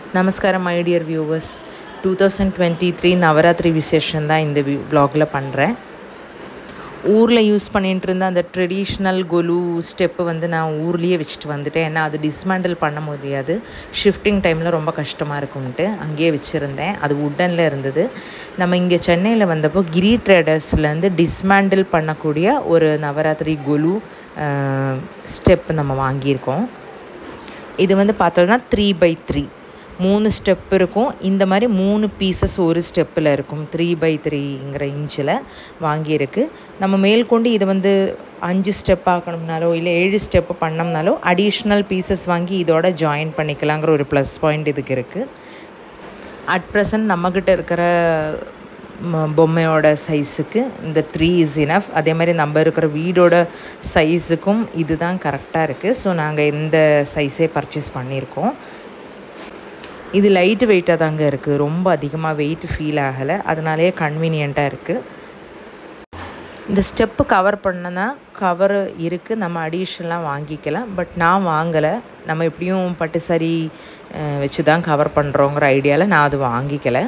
நமஸ்காரம் my dear viewers two thousand twenty three Navratri விசேஷம் தான் இந்த வ்ளாகில் பண்ணுறேன் ஊரில் யூஸ் பண்ணிட்டு இருந்த அந்த ட்ரெடிஷ்னல் கொலு ஸ்டெப்பு வந்து நான் ஊர்லேயே வச்சுட்டு வந்துட்டேன் ஏன்னா அது டிஸ்மேண்டில் பண்ண முடியாது ஷிஃப்டிங் டைமில் ரொம்ப கஷ்டமாக இருக்கும்ட்டு அங்கேயே வச்சுருந்தேன் அது உட்டனில் இருந்தது நம்ம இங்கே சென்னையில் வந்தப்போ கிரி ட்ரேடர்ஸ்லேருந்து டிஸ்மேண்டில் பண்ணக்கூடிய ஒரு நவராத்திரி கொலு ஸ்டெப் நம்ம வாங்கியிருக்கோம் இது வந்து பார்த்தோம்னா த்ரீ பை த்ரீ மூணு ஸ்டெப் இருக்கும் இந்த மாதிரி மூணு பீசஸ் ஒரு ஸ்டெப்பில் இருக்கும் த்ரீ பை த்ரீங்கிற இன்ச்சில் வாங்கியிருக்கு நம்ம மேற்கொண்டு இதை வந்து அஞ்சு ஸ்டெப் ஆக்கணும்னாலோ இல்லை ஏழு ஸ்டெப்பு பண்ணோம்னாலோ அடிஷ்னல் பீசஸ் வாங்கி இதோட ஜாயின் பண்ணிக்கலாங்கிற ஒரு ப்ளஸ் பாயிண்ட் இதுக்கு இருக்குது அட் ப்ரெசன்ட் நம்மக்கிட்ட இருக்கிற பொம்மையோட சைஸுக்கு இந்த த்ரீ இஸ் இனஃப் அதே மாதிரி நம்ம இருக்கிற வீடோட சைஸுக்கும் இதுதான் கரெக்டாக இருக்குது ஸோ நாங்கள் இந்த சைஸே பர்ச்சேஸ் பண்ணியிருக்கோம் இது லைட்டு வெயிட்டாக தாங்க இருக்குது ரொம்ப அதிகமாக வெயிட் ஃபீல் ஆகலை அதனாலேயே கன்வீனியண்ட்டாக இருக்குது இந்த ஸ்டெப்பு கவர் பண்ணனா கவர் இருக்குது நம்ம அடிஷ்னலாக வாங்கிக்கலாம் பட் நான் வாங்கலை நம்ம எப்படியும் பட்டு சரி வச்சு தான் கவர் பண்ணுறோங்கிற ஐடியாவில் நான் அது வாங்கிக்கலை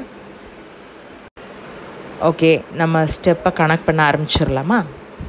ஓகே நம்ம ஸ்டெப்பை கனெக்ட் பண்ண ஆரம்பிச்சிடலாமா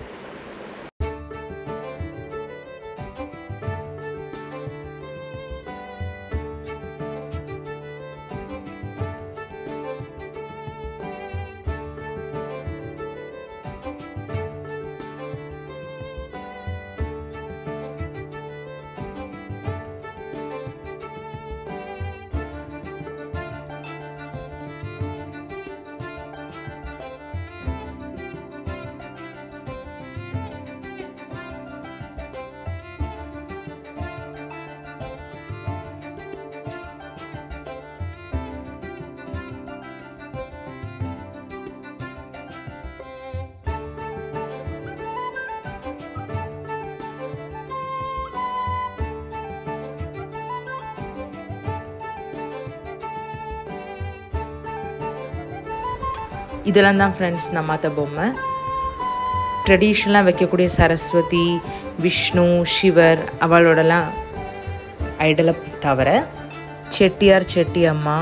இதெல்லாம் தான் ஃப்ரெண்ட்ஸ் நம்மாத்த பொம்மை ட்ரெடிஷ்னலாக வைக்கக்கூடிய சரஸ்வதி விஷ்ணு சிவர் அவளோடலாம் ஐடலை தவிர செட்டியார் செட்டி அம்மா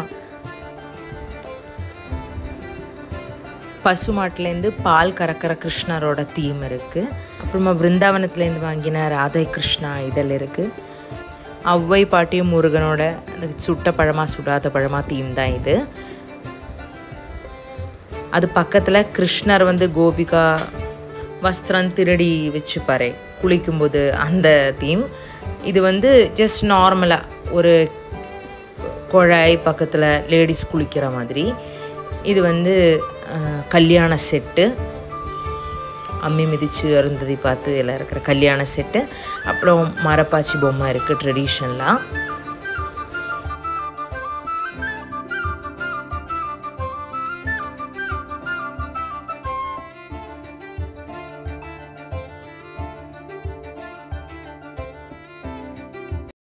பசுமாட்டிலேருந்து பால் கறக்கிற கிருஷ்ணரோட தீம் இருக்குது அப்புறமா பிருந்தாவனத்துலேருந்து வாங்கின ராதை கிருஷ்ணா ஐடல் இருக்குது ஔவை பாட்டியும் முருகனோட அந்த சுட்ட பழமா சுடாத பழமா தீம் தான் இது அது பக்கத்தில் கிருஷ்ணர் வந்து கோபிகா வஸ்திரம் திருடி வச்சுப்பாரு குளிக்கும்போது அந்த தீம் இது வந்து ஜஸ்ட் நார்மலாக ஒரு குழாய் பக்கத்தில் லேடிஸ் குளிக்கிற மாதிரி இது வந்து கல்யாண செட்டு அம்மி மிதித்து அருந்ததி பார்த்து எல்லாம் இருக்கிற கல்யாண செட்டு அப்புறம் மரப்பாச்சி பொம்மை இருக்குது ட்ரெடிஷ்னலாக